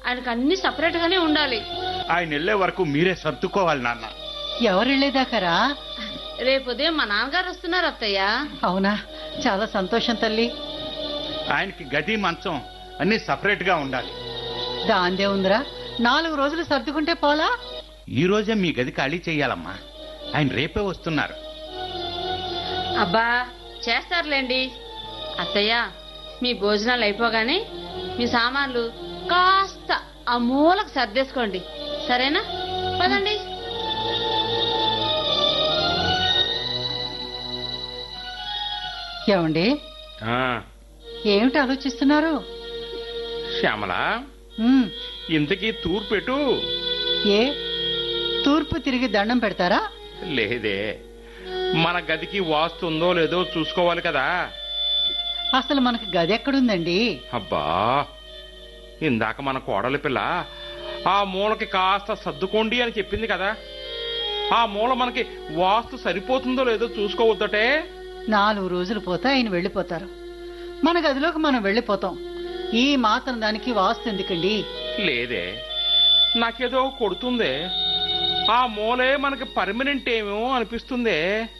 ఆయనకు అన్ని సపరేట్ గానే ఉండాలి ఆయన వెళ్ళే వరకు మీరే సర్దుకోవాలి నాన్న ఎవరు వెళ్ళేదాకరా రేపు ఉదయం మా నాన్నగారు వస్తున్నారు అత్తయ్య అవునా చాలా సంతోషం తల్లి ఆయనకి గది మంచం అన్ని సపరేట్ గా ఉండాలి దాందే ఉందిరా నాలుగు రోజులు సర్దుకుంటే పోలా ఈ రోజే మీ గది ఖాళీ చెయ్యాలమ్మా ఆయన రేపే వస్తున్నారు అబ్బా చేస్తారులేండి అత్తయ్య మీ భోజనాలు అయిపోగానే మీ సామాన్లు కాస్త ఆ మూలకు సర్దేసుకోండి సరేనా పదండి ఏమండి ఆ, ఏమిటి ఆలోచిస్తున్నారు శ్యామల ఉమ్, ఇంతకీ తూర్పెటు ఏ తూర్పు తిరిగి దండం పెడతారా లేదే మన గదికి వాస్తు ఉందో లేదో చూసుకోవాలి కదా అసలు మనకి గది ఎక్కడుందండి అబ్బా ఇందాక మన కోడలి పిల్ల ఆ మూలకి కాస్త సర్దుకోండి అని చెప్పింది కదా ఆ మూల మనకి వాస్తు సరిపోతుందో లేదో చూసుకోవద్దటే నాలుగు రోజులు పోతే ఆయన వెళ్ళిపోతారు మన గదిలోకి మనం వెళ్ళిపోతాం ఈ మాత్రం దానికి వాస్తు ఎందుకండి లేదే నాకేదో కొడుతుందే ఆ మూలే మనకి పర్మనెంట్ ఏమో అనిపిస్తుందే